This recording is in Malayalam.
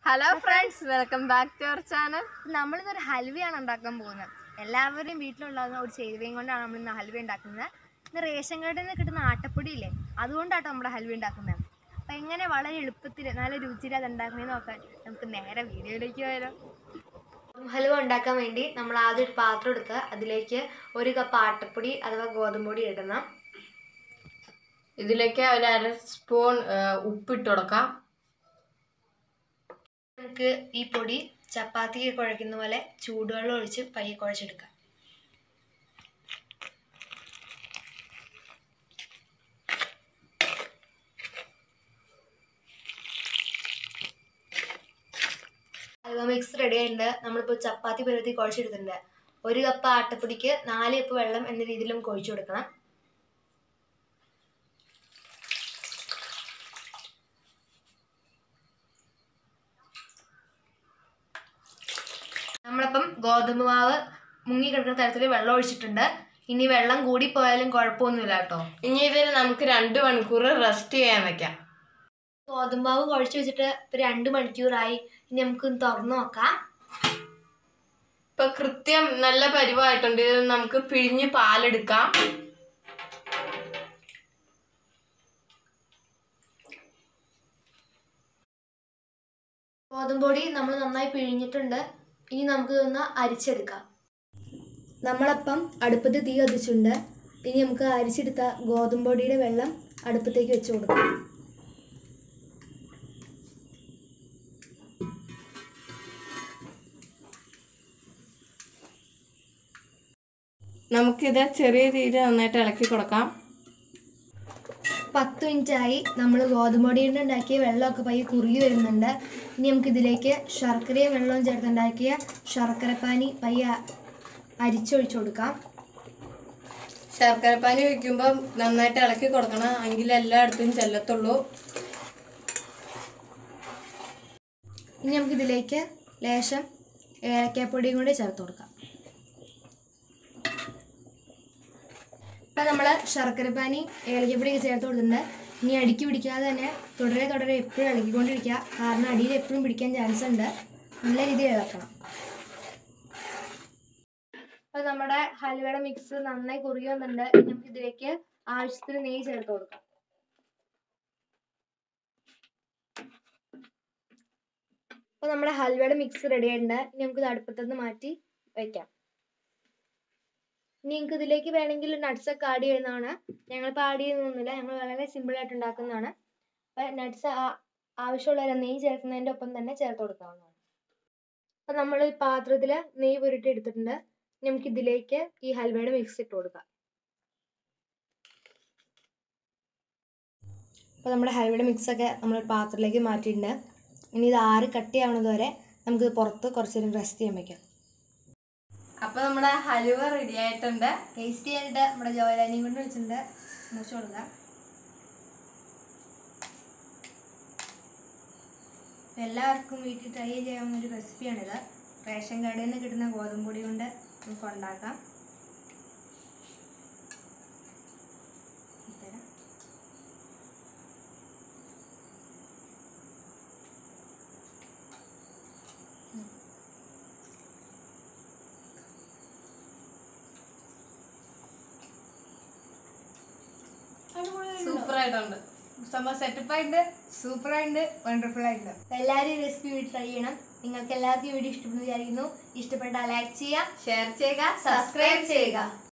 Hello friends welcome back to our channel നമ്മളിന്നൊരു ഹൽവയാണ് ഉണ്ടാക്കാൻ പോകുന്നത് എല്ലാവരുടെയും വീട്ടിലുണ്ടാകുന്ന ഒരു ചേരുവയും കൊണ്ടാണ് നമ്മൾ ഇന്ന് ഹൽവ ഉണ്ടാക്കുന്നത് ഇന്ന് റേഷൻ കടയിൽ നിന്ന് കിട്ടുന്ന ആട്ടപ്പൊടി ഇല്ലേ അതുകൊണ്ടാട്ടോ നമ്മുടെ ഹൽവ ഉണ്ടാക്കുന്നത് അപ്പം എങ്ങനെ വളരെ എളുപ്പത്തിൽ നല്ല രുചിയിൽ അത് ഉണ്ടാക്കുന്നതെന്ന് നോക്കാൻ നമുക്ക് നേരെ വീഡിയോയിലേക്ക് പോയാലോ ഹലുവ ഉണ്ടാക്കാൻ വേണ്ടി നമ്മൾ ആദ്യം ഒരു പാത്രം എടുത്ത് അതിലേക്ക് ഒരു കപ്പ് ആട്ടപ്പൊടി അഥവാ ഗോതമ്പ് പൊടി ഇടണം ഇതിലേക്ക് ഒരു അര സ്പൂൺ ഉപ്പിട്ട് കൊടുക്കാം നമുക്ക് ഈ പൊടി ചപ്പാത്തി കുഴയ്ക്കുന്ന പോലെ ചൂടുവെള്ളം ഒഴിച്ച് പയ്യെ കുഴച്ചെടുക്കാം ഹൽവ മിക്സ് റെഡി ആയിട്ടുണ്ട് നമ്മളിപ്പോൾ ചപ്പാത്തി പരുവത്തി കുഴച്ചെടുത്തിട്ടുണ്ട് ഒരു കപ്പ് ആട്ടപ്പൊടിക്ക് നാല് കപ്പ് വെള്ളം എന്ന രീതിയിൽ നമുക്ക് ഒഴിച്ചു കൊടുക്കണം നമ്മളിപ്പം ഗോതമ്പ് മാവ് മുങ്ങി കിടക്കുന്ന തരത്തിൽ വെള്ളം ഒഴിച്ചിട്ടുണ്ട് ഇനി വെള്ളം കൂടി പോയാലും കുഴപ്പമൊന്നുമില്ല കേട്ടോ ഇനി ഇതിൽ നമുക്ക് രണ്ട് മണിക്കൂർ റെസ്റ്റ് ചെയ്യാൻ വെക്കാം ഗോതമ്പ് മാവ് കുഴച്ച് വെച്ചിട്ട് ഇപ്പൊ രണ്ട് മണിക്കൂറായി ഇനി നമുക്ക് തുറന്നു നോക്കാം ഇപ്പൊ കൃത്യം നല്ല പരിവായിട്ടുണ്ട് ഇത് നമുക്ക് പിഴിഞ്ഞ് പാലെടുക്കാം ഗോതമ്പ് പൊടി നമ്മൾ നന്നായി പിഴിഞ്ഞിട്ടുണ്ട് ഇനി നമുക്ക് ഇതൊന്ന് അരിച്ചെടുക്കാം നമ്മളപ്പം അടുപ്പത്ത് തീ കത്തിച്ചിട്ടുണ്ട് ഇനി നമുക്ക് അരിച്ചെടുത്ത ഗോതമ്പ് പൊടിയുടെ വെള്ളം അടുപ്പത്തേക്ക് വെച്ച് കൊടുക്കാം നമുക്കിത് ചെറിയ തീയിൽ നന്നായിട്ട് ഇളക്കി കൊടുക്കാം പത്ത് മിനിറ്റായി നമ്മൾ ഗോതമ്പ് പൊടി കൊണ്ട് ഉണ്ടാക്കിയ വെള്ളമൊക്കെ പയ്യെ കുറുകി വരുന്നുണ്ട് ഇനി നമുക്ക് ഇതിലേക്ക് ശർക്കരയും വെള്ളവും ചേർത്തുണ്ടാക്കിയ ശർക്കരപ്പാനി പയ്യെ അരിച്ചൊഴിച്ചു കൊടുക്കാം ശർക്കരപ്പാനി വെക്കുമ്പോൾ നന്നായിട്ട് ഇളക്കി കൊടുക്കണം എങ്കിൽ എല്ലായിടത്തും ചെല്ലത്തുള്ളൂ ഇനി നമുക്ക് ഇതിലേക്ക് ലേശം ഏലക്കാപ്പൊടിയും കൂടി ചേർത്ത് കൊടുക്കാം ഇപ്പം നമ്മൾ ശർക്കരപ്പാനി ഏലക്കപ്പൊടിയൊക്കെ ചേർത്ത് കൊടുത്തിട്ടുണ്ട് ഇനി അടുക്കി പിടിക്കാതെ തന്നെ തുടരെ തുടരെ എപ്പോഴും ഇളക്കിക്കൊണ്ടിരിക്കുക കാരണം അടിയിൽ എപ്പോഴും പിടിക്കാൻ ചാൻസ് ഉണ്ട് നല്ല രീതിയിൽ ഇളക്കണം അപ്പോൾ നമ്മുടെ ഹൽവയുടെ മിക്സ് നന്നായി കുറുകി വന്നിട്ടുണ്ട് ഇനി നമുക്ക് ഇതിലേക്ക് ആവശ്യത്തിന് നെയ്യ് ചേർത്ത് കൊടുക്കാം അപ്പോൾ നമ്മുടെ ഹൽവയുടെ മിക്സ് റെഡി ആയിട്ടുണ്ട് ഇനി നമുക്ക് ഇത് അടുപ്പത്തുനിന്ന് മാറ്റി വയ്ക്കാം ഇനി നിങ്ങൾക്ക് ഇതിലേക്ക് വേണമെങ്കിൽ nuts ഒക്കെ ആഡ് ചെയ്യുന്നതാണ് ഞങ്ങളിപ്പോൾ ആഡ് ചെയ്യുന്നൊന്നുമില്ല ഞങ്ങൾ വളരെ സിമ്പിൾ ആയിട്ട് ഉണ്ടാക്കുന്നതാണ് അപ്പോൾ നട്ട്സ് ആവശ്യമുള്ളവരെ നെയ്യ് ചേർക്കുന്നതിൻ്റെ ഒപ്പം തന്നെ ചേർത്ത് കൊടുക്കാവുന്നതാണ് അപ്പോൾ നമ്മൾ ഈ പാത്രത്തിൽ നെയ്യ് പുരട്ടി എടുത്തിട്ടുണ്ട് ഇനി നമുക്ക് ഇതിലേക്ക് ഈ ഹൽവയുടെ മിക്സ് ഇട്ട് കൊടുക്കാം അപ്പോൾ നമ്മുടെ ഹൽവയുടെ മിക്സൊക്കെ നമ്മൾ പാത്രത്തിലേക്ക് മാറ്റിയിട്ടുണ്ട് ഇനി ഇത് ആറ് കട്ടിയാവുന്നത് വരെ നമുക്ക് പുറത്ത് കുറച്ച് നേരം റെസ്റ്റ് ചെയ്യാൻ വെക്കാം അപ്പൊ നമ്മുടെ ഹലുവ റെഡി ആയിട്ടുണ്ട് ടേസ്റ്റ് ചെയ്യാനായിട്ട് നമ്മുടെ ജോയലാനിയും കൊണ്ട് വെച്ചിട്ടുണ്ട് മുറിച്ച് കൊടുക്കാം ഇപ്പൊ എല്ലാവർക്കും വീട്ടിൽ ട്രൈ ചെയ്യാവുന്ന ഒരു റെസിപ്പിയാണിത് റേഷൻ കടയിൽ നിന്ന് കിട്ടുന്ന ഗോതമ്പ് പൊടി കൊണ്ട് നമുക്ക് ഉണ്ടാക്കാം ഇത്തരം. സൂപ്പർ ആയിട്ടുണ്ട് സംഭവം സെറ്റപ്പ് ആയിട്ട് സൂപ്പർ ആയിട്ട് വണ്ടർഫുൾ ആയിട്ട് എല്ലാവരും ഈ റെസിപ്പി വീട്ടിൽ ട്രൈ ചെയ്യണം നിങ്ങൾക്ക് എല്ലാവർക്കും വീഡിയോ ഇഷ്ടപ്പെടുന്നു വിചാരിക്കുന്നു ഇഷ്ടപ്പെട്ടാൽ ലൈക്ക് ചെയ്യുക ഷെയർ ചെയ്യുക സബ്സ്ക്രൈബ് ചെയ്യുക